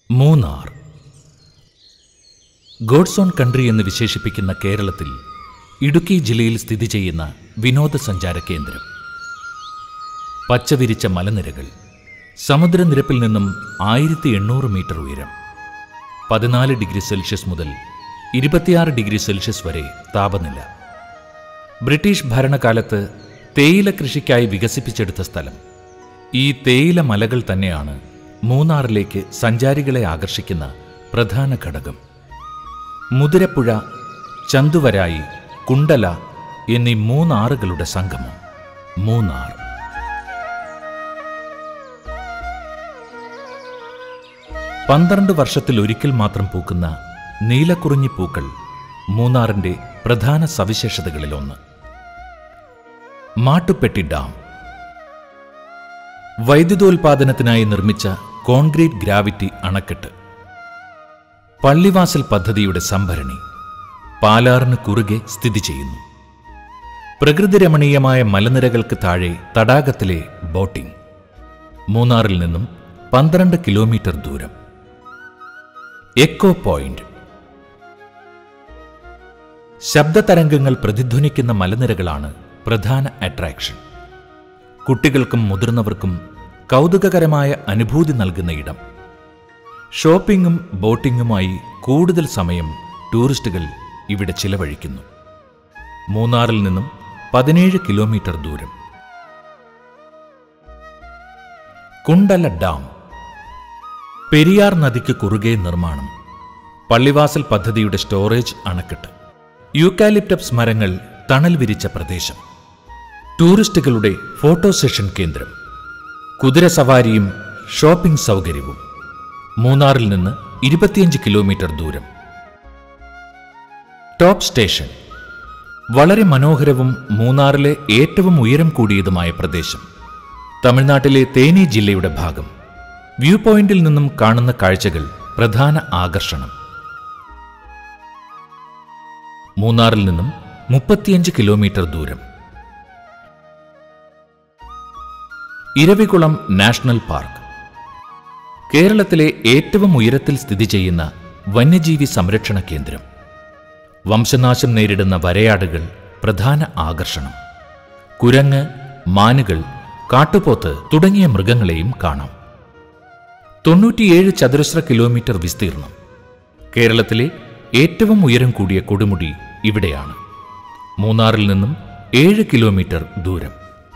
Munnar God's own country എന്ന് വിശേഷിപ്പിക്കുന്ന കേരളത്തിൽ ഇടുക്കി ജില്ലയിൽ സ്ഥിതി ചെയ്യുന്ന വിനോദസഞ്ചാര കേന്ദ്രം പച്ചവിരിച്ച മലനിരകൾ സമുദ്രനിരപ്പിൽ നിന്നും ആയിരത്തി എണ്ണൂറ് മീറ്റർ ഉയരം പതിനാല് ഡിഗ്രി സെൽഷ്യസ് മുതൽ ഇരുപത്തിയാറ് ഡിഗ്രി സെൽഷ്യസ് വരെ താപനില ബ്രിട്ടീഷ് ഭരണകാലത്ത് തേയില കൃഷിക്കായി വികസിപ്പിച്ചെടുത്ത സ്ഥലം ഈ തേയില മലകൾ തന്നെയാണ് മൂന്നാറിലേക്ക് സഞ്ചാരികളെ ആകർഷിക്കുന്ന പ്രധാന ഘടകം മുതിരപ്പുഴ ചന്തുവരായി കുണ്ടല എന്നീ മൂന്നാറുകളുടെ സംഗമം മൂന്നാർ പന്ത്രണ്ട് വർഷത്തിൽ ഒരിക്കൽ മാത്രം പൂക്കുന്ന നീലക്കുറിഞ്ഞി പൂക്കൾ മൂന്നാറിന്റെ പ്രധാന സവിശേഷതകളിലൊന്ന് മാട്ടുപ്പെട്ടി ഡാം വൈദ്യുതോൽപാദനത്തിനായി നിർമ്മിച്ച കോൺക്രീറ്റ് ഗ്രാവിറ്റി അണക്കെട്ട് പള്ളിവാസൽ പദ്ധതിയുടെ സംഭരണി പാലാറിന് കുറുകെ സ്ഥിതി ചെയ്യുന്നു പ്രകൃതിരമണീയമായ മലനിരകൾക്ക് താഴെ തടാകത്തിലെ ബോട്ടിംഗ് മൂന്നാറിൽ നിന്നും പന്ത്രണ്ട് കിലോമീറ്റർ ദൂരം എക്കോ പോയിന്റ് ശബ്ദതരംഗങ്ങൾ പ്രതിധ്വനിക്കുന്ന മലനിരകളാണ് പ്രധാന അട്രാക്ഷൻ കുട്ടികൾക്കും മുതിർന്നവർക്കും കൗതുകകരമായ അനുഭൂതി നൽകുന്ന ഇടം ഷോപ്പിംഗും ബോട്ടിംഗുമായി കൂടുതൽ സമയം ടൂറിസ്റ്റുകൾ ഇവിടെ ചിലവഴിക്കുന്നു മൂന്നാറിൽ നിന്നും പതിനേഴ് കിലോമീറ്റർ ദൂരം കുണ്ടല ഡാം പെരിയാർ നദിക്ക് കുറുകെ നിർമ്മാണം പള്ളിവാസൽ പദ്ധതിയുടെ സ്റ്റോറേജ് അണക്കെട്ട് യൂക്കാലിപ്റ്റപ്സ് മരങ്ങൾ തണൽ വിരിച്ച പ്രദേശം ടൂറിസ്റ്റുകളുടെ ഫോട്ടോ സെഷൻ കേന്ദ്രം കുതിരസവാരിയും ഷോപ്പിംഗ് സൗകര്യവും മൂന്നാറിൽ നിന്ന് ഇരുപത്തിയഞ്ച് കിലോമീറ്റർ ദൂരം ടോപ്പ് സ്റ്റേഷൻ വളരെ മനോഹരവും മൂന്നാറിലെ ഏറ്റവും ഉയരം കൂടിയതുമായ പ്രദേശം തമിഴ്നാട്ടിലെ തേനി ജില്ലയുടെ ഭാഗം വ്യൂ പോയിന്റിൽ നിന്നും കാണുന്ന കാഴ്ചകൾ പ്രധാന ആകർഷണം മൂന്നാറിൽ നിന്നും മുപ്പത്തിയഞ്ച് കിലോമീറ്റർ ദൂരം ഇരവികുളം നാഷണൽ പാർക്ക് കേരളത്തിലെ ഏറ്റവും ഉയരത്തിൽ സ്ഥിതി ചെയ്യുന്ന വന്യജീവി സംരക്ഷണ കേന്ദ്രം വംശനാശം നേരിടുന്ന വരയാടുകൾ പ്രധാന ആകർഷണം കുരങ്ങ് മാനുകൾ കാട്ടുപോത്ത് തുടങ്ങിയ മൃഗങ്ങളെയും കാണാം തൊണ്ണൂറ്റിയേഴ് ചതുരശ്ര കിലോമീറ്റർ വിസ്തീർണം കേരളത്തിലെ ഏറ്റവും ഉയരം കൂടിയ കൊടുമുടി ഇവിടെയാണ് മൂന്നാറിൽ നിന്നും ഏഴ് കിലോമീറ്റർ ദൂരം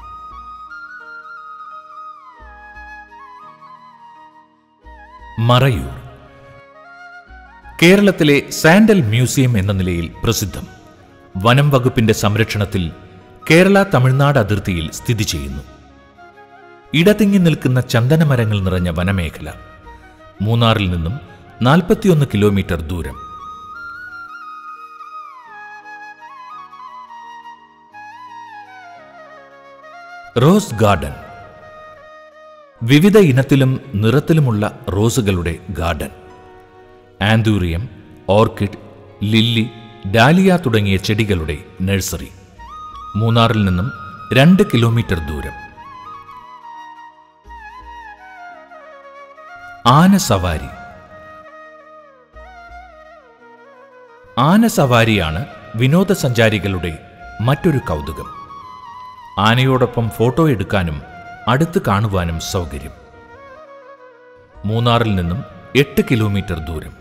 മറയൂർ കേരളത്തിലെ സാൻഡൽ മ്യൂസിയം എന്ന നിലയിൽ പ്രസിദ്ധം വനം വകുപ്പിന്റെ സംരക്ഷണത്തിൽ കേരള തമിഴ്നാട് അതിർത്തിയിൽ സ്ഥിതി ചെയ്യുന്നു ഇടതിങ്ങി നിൽക്കുന്ന ചന്ദനമരങ്ങൾ നിറഞ്ഞ വനമേഖല മൂന്നാറിൽ നിന്നും നാൽപ്പത്തിയൊന്ന് കിലോമീറ്റർ ദൂരം റോസ് ഗാർഡൻ വിവിധ ഇനത്തിലും നിറത്തിലുമുള്ള റോസുകളുടെ garden anthurium orchid lily dahlia തുടങ്ങിയ ചെടികളുടെ നഴ്സറി മൂന്നാറിൽ നിന്നും രണ്ട് കിലോമീറ്റർ ദൂരം ആന സവാരി ആന സവാരിയാണ് വിനോദസഞ്ചാരികളുടെ മറ്റൊരു കൗതുകം ആനയോടൊപ്പം ഫോട്ടോ എടുക്കാനും അടുത്ത് കാണുവാനും സൗകര്യം മൂന്നാറിൽ നിന്നും എട്ട് കിലോമീറ്റർ ദൂരം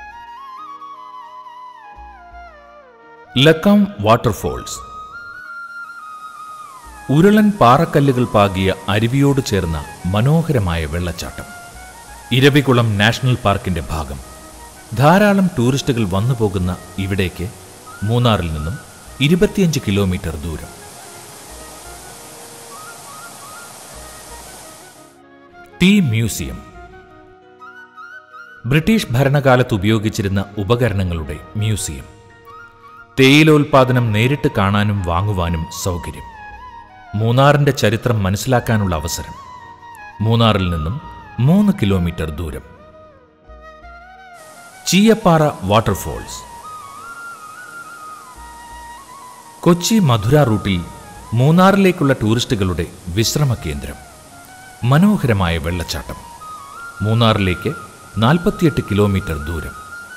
ലക്കാം വാട്ടർഫോൾസ് ഉരുളൻ പാറക്കല്ലുകൾ പാകിയ അരുവിയോട് ചേർന്ന മനോഹരമായ വെള്ളച്ചാട്ടം ഇരവികുളം നാഷണൽ പാർക്കിന്റെ ഭാഗം ധാരാളം ടൂറിസ്റ്റുകൾ വന്നുപോകുന്ന ഇവിടേക്ക് മൂന്നാറിൽ നിന്നും ഇരുപത്തിയഞ്ച് കിലോമീറ്റർ ദൂരം ടീ മ്യൂസിയം ബ്രിട്ടീഷ് ഭരണകാലത്ത് ഉപയോഗിച്ചിരുന്ന ഉപകരണങ്ങളുടെ മ്യൂസിയം തേയിലോൽപാദനം നേരിട്ട് കാണാനും വാങ്ങുവാനും സൗകര്യം മൂന്നാറിന്റെ ചരിത്രം മനസ്സിലാക്കാനുള്ള അവസരം മൂന്നാറിൽ നിന്നും മൂന്ന് കിലോമീറ്റർ ദൂരം ചീയപ്പാറ വാട്ടർഫോൾസ് കൊച്ചി മധുര റൂട്ടിൽ മൂന്നാറിലേക്കുള്ള ടൂറിസ്റ്റുകളുടെ വിശ്രമ കേന്ദ്രം മനോഹരമായ വെള്ളച്ചാട്ടം മൂന്നാറിലേക്ക് നാൽപ്പത്തിയെട്ട് കിലോമീറ്റർ ദൂരം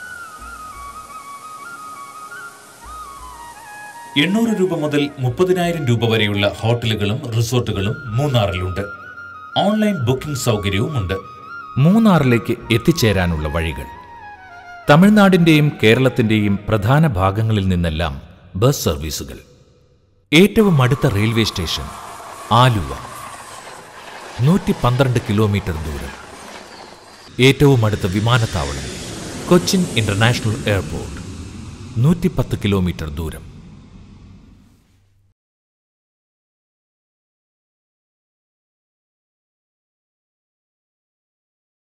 എണ്ണൂറ് രൂപ മുതൽ മുപ്പതിനായിരം രൂപ വരെയുള്ള ഹോട്ടലുകളും റിസോർട്ടുകളും മൂന്നാറിലുണ്ട് ഓൺലൈൻ ബുക്കിംഗ് സൗകര്യവുമുണ്ട് മൂന്നാറിലേക്ക് എത്തിച്ചേരാനുള്ള വഴികൾ തമിഴ്നാടിന്റെയും കേരളത്തിന്റെയും പ്രധാന ഭാഗങ്ങളിൽ നിന്നെല്ലാം ബസ് സർവീസുകൾ ഏറ്റവും അടുത്ത റെയിൽവേ സ്റ്റേഷൻ ആലുവ നൂറ്റി പന്ത്രണ്ട് കിലോമീറ്റർ ദൂരം ഏറ്റവും അടുത്ത വിമാനത്താവളം കൊച്ചിൻ ഇന്റർനാഷണൽ എയർപോർട്ട് നൂറ്റിപ്പത്ത് കിലോമീറ്റർ ദൂരം